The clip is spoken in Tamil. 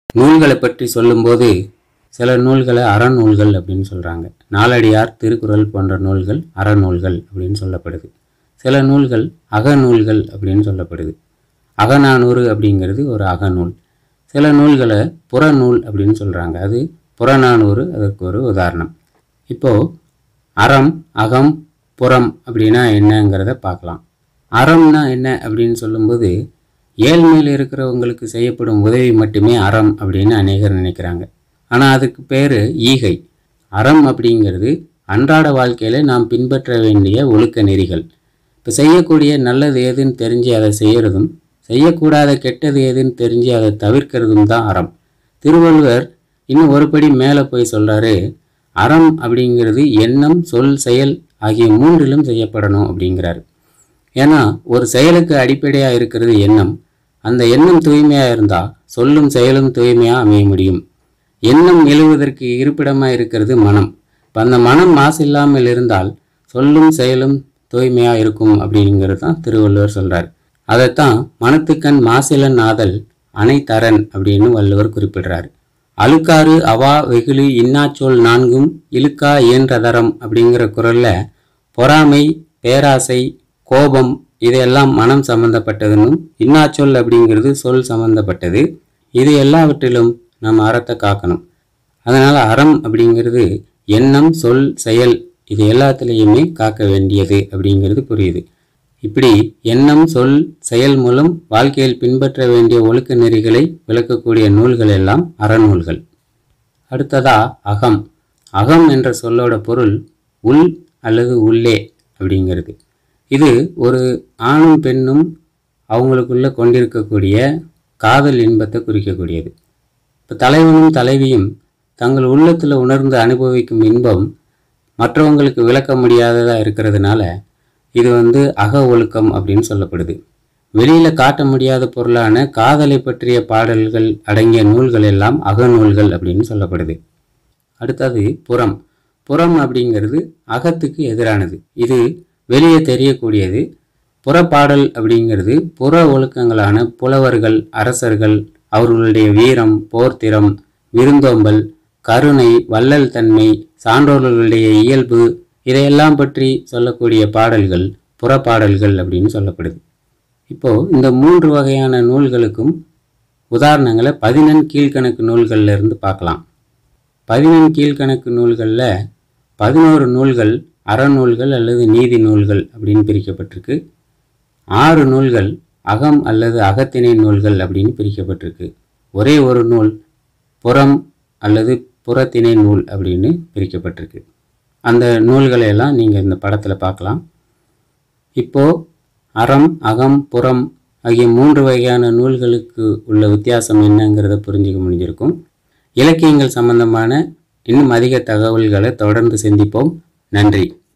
நூல்களை பற்றி சொல்லும்போது சில நூல்களை அறநூல்கள் அப்படின்னு சொல்கிறாங்க நாலடியார் திருக்குறள் போன்ற நூல்கள் அறநூல்கள் அப்படின்னு சொல்லப்படுது சில நூல்கள் அகநூல்கள் அப்படின்னு சொல்லப்படுது அகநானூறு அப்படிங்கிறது ஒரு அகநூல் சில நூல்களை புறநூல் அப்படின்னு சொல்கிறாங்க அது புறநானூறு அதற்கு ஒரு உதாரணம் இப்போது அறம் அகம் புறம் அப்படின்னா என்னங்கிறத பார்க்கலாம் அறம்னா என்ன அப்படின்னு சொல்லும்போது ஏழ்மையில் இருக்கிறவங்களுக்கு செய்யப்படும் உதவி மட்டுமே அறம் அப்படின்னு அநேகர் நினைக்கிறாங்க ஆனால் அதுக்கு பேர் ஈகை அறம் அப்படிங்கிறது அன்றாட வாழ்க்கையில் நாம் பின்பற்ற வேண்டிய ஒழுக்க நெறிகள் இப்போ செய்யக்கூடிய நல்லது எதுன்னு தெரிஞ்சு அதை செய்கிறதும் செய்யக்கூடாத கெட்டது எதுன்னு தெரிஞ்சு அதை தவிர்க்கிறதும் தான் அறம் திருவள்ளுவர் இன்னும் ஒருபடி மேலே போய் சொல்கிறாரு அறம் அப்படிங்கிறது எண்ணம் சொல் செயல் ஆகிய மூன்றிலும் செய்யப்படணும் அப்படிங்கிறாரு ஏன்னா ஒரு செயலுக்கு அடிப்படையாக இருக்கிறது எண்ணம் அந்த எண்ணம் தூய்மையாக இருந்தால் சொல்லும் செயலும் தூய்மையாக அமைய முடியும் எண்ணம் எழுவதற்கு இருப்பிடமாக இருக்கிறது மனம் இப்போ அந்த மனம் மாசு இல்லாமல் இருந்தால் சொல்லும் செயலும் தூய்மையாக இருக்கும் அப்படிங்கிறது தான் திருவள்ளுவர் சொல்கிறார் அதைத்தான் மனத்துக்கண் மாசிலன் ஆதல் அனைத்தரன் அப்படின்னு வள்ளுவர் குறிப்பிடுறார் அழுக்காறு அவா வெகுளி இன்னாச்சொல் நான்கும் இழுக்கா இயன்றதரம் அப்படிங்கிற குரல்ல பொறாமை பேராசை கோபம் இதையெல்லாம் மனம் சம்பந்தப்பட்டதுன்னும் இன்னாச்சொல் அப்படிங்கிறது சொல் சம்பந்தப்பட்டது இது எல்லாவற்றிலும் நம்ம அறத்தை காக்கணும் அதனால் அறம் அப்படிங்கிறது எண்ணம் சொல் செயல் இது எல்லாத்துலேயுமே காக்க வேண்டியது அப்படிங்கிறது புரியுது இப்படி எண்ணம் சொல் செயல் மூலம் வாழ்க்கையில் பின்பற்ற வேண்டிய ஒழுக்க நெறிகளை விளக்கக்கூடிய நூல்கள் எல்லாம் அறநூல்கள் அடுத்ததா அகம் அகம் என்ற சொல்லோட பொருள் உள் அல்லது உள்ளே அப்படிங்கிறது இது ஒரு ஆணும் பெண்ணும் அவங்களுக்குள்ள கொண்டிருக்கக்கூடிய காதல் இன்பத்தை குறிக்கக்கூடியது இப்போ தலைவனும் தலைவியும் தங்கள் உள்ளத்தில் உணர்ந்து அனுபவிக்கும் இன்பம் மற்றவங்களுக்கு விளக்க முடியாததாக இருக்கிறதுனால இது வந்து அக ஒழுக்கம் அப்படின்னு சொல்லப்படுது வெளியில் காட்ட முடியாத பொருளான காதலை பற்றிய பாடல்கள் அடங்கிய நூல்கள் எல்லாம் அகநூல்கள் அப்படின்னு சொல்லப்படுது அடுத்தது புறம் புறம் அப்படிங்கிறது அகத்துக்கு எதிரானது இது வெளியே தெரியக்கூடியது புறப்பாடல் அப்படிங்கிறது புற ஒழுக்கங்களான புலவர்கள் அரசர்கள் அவர்களுடைய வீரம் போர்த்திறம் விருந்தோம்பல் கருணை வள்ளல் தன்மை சான்றோர்களுடைய இயல்பு இதையெல்லாம் பற்றி சொல்லக்கூடிய பாடல்கள் புறப்பாடல்கள் அப்படின்னு சொல்லப்படுது இப்போ இந்த மூன்று வகையான நூல்களுக்கும் உதாரணங்களை பதினெண் கீழ்கணக்கு நூல்கள்ல இருந்து பார்க்கலாம் பதினெண் கீழ்கணக்கு நூல்களில் பதினோரு நூல்கள் அறநூல்கள் அல்லது நீதி நூல்கள் அப்படின்னு பிரிக்கப்பட்டிருக்கு ஆறு நூல்கள் அகம் அல்லது அகத்திணை நூல்கள் அப்படின்னு பிரிக்கப்பட்டிருக்கு ஒரே ஒரு நூல் புறம் அல்லது புறத்திணை நூல் அப்படின்னு பிரிக்கப்பட்டிருக்கு அந்த நூல்களை எல்லாம் நீங்கள் இந்த படத்தில் பார்க்கலாம் இப்போ அறம் அகம் புறம் ஆகிய மூன்று வகையான நூல்களுக்கு உள்ள வித்தியாசம் என்னங்கிறத புரிஞ்சுக்க முடிஞ்சிருக்கும் இலக்கியங்கள் சம்பந்தமான இன்னும் அதிக தகவல்களை தொடர்ந்து சிந்திப்போம் நன்றி